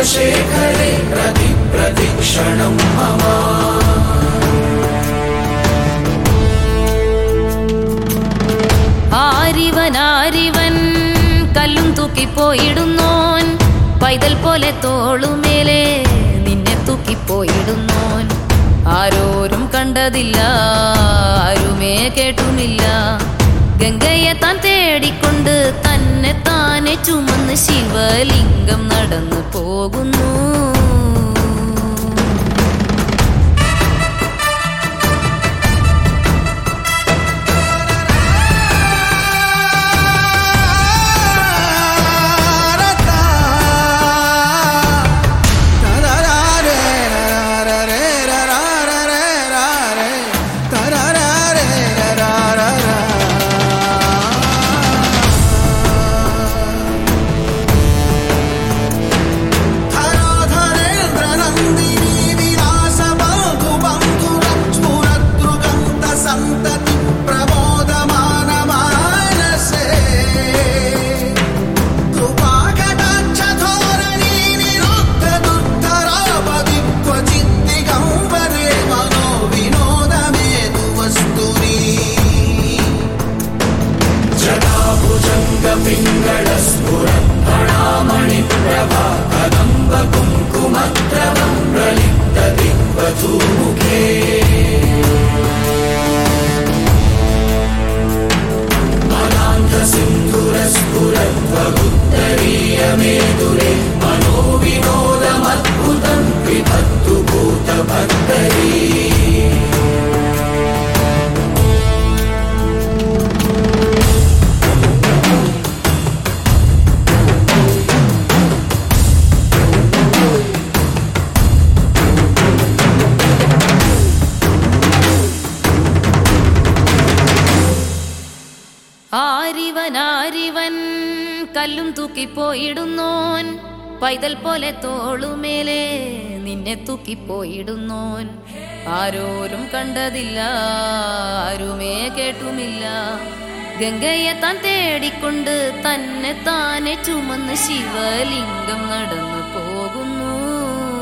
ചന്ദ്രശേഖരേ പ്രതി പ്രതിക്ഷണം മമ ആരിവൻ ആരിവൻ കല്ലും തൂക്കിപ്പോയിടുന്നോൻ പൈതൽ പോലെ തോളുമേലെ നിന്നെ തൂക്കിപ്പോയിടുന്നോൻ ആരോരും കണ്ടതില്ല ആരുമേ കേട്ടുമില്ല ഗംഗയെ താൻ തേടിക്കൊണ്ട് തന്നെ താനെ ചുമന്ന് ശിവലിംഗം നടന്നു പോകുന്നു സന്തതി പ്രബോധമാന മാനസേ കൃപാകടാക്ഷധോരണീ നിരുദ്ധ ദുർധരാപതി ക്വചിദ്ദിഗംബരേ മനോ വിനോദമേതു വസ്തുനി ജടാഭുജംഗ പിംഗള സ്ഫുരമണി പ്രഭ കദംബ കുങ്കുമദ്രവം പ്രലിപ്ത ദിഗ്വധൂമുഖേ മനാന്ത സിന്ധുരസ്ഫുരദ്വഗുത്തരീയമേതുരേ മനോവിനോദമദ്ഭുതം വിഭക്തു ഭൂതഭക്തരീ ആരിവൻ ആരിവൻ കല്ലും തൂക്കിപ്പോയിടുന്നോൻ പൈതൽ പോലെ തോളുമേലെ നിന്നെ തൂക്കിപ്പോയിടുന്നോൻ ആരോരും കണ്ടതില്ല ആരുമേ കേട്ടുമില്ല ഗംഗയെ താൻ തേടിക്കൊണ്ട് തന്നെ താനെ ചുമന്ന് ശിവലിംഗം നടന്നു പോകുന്നു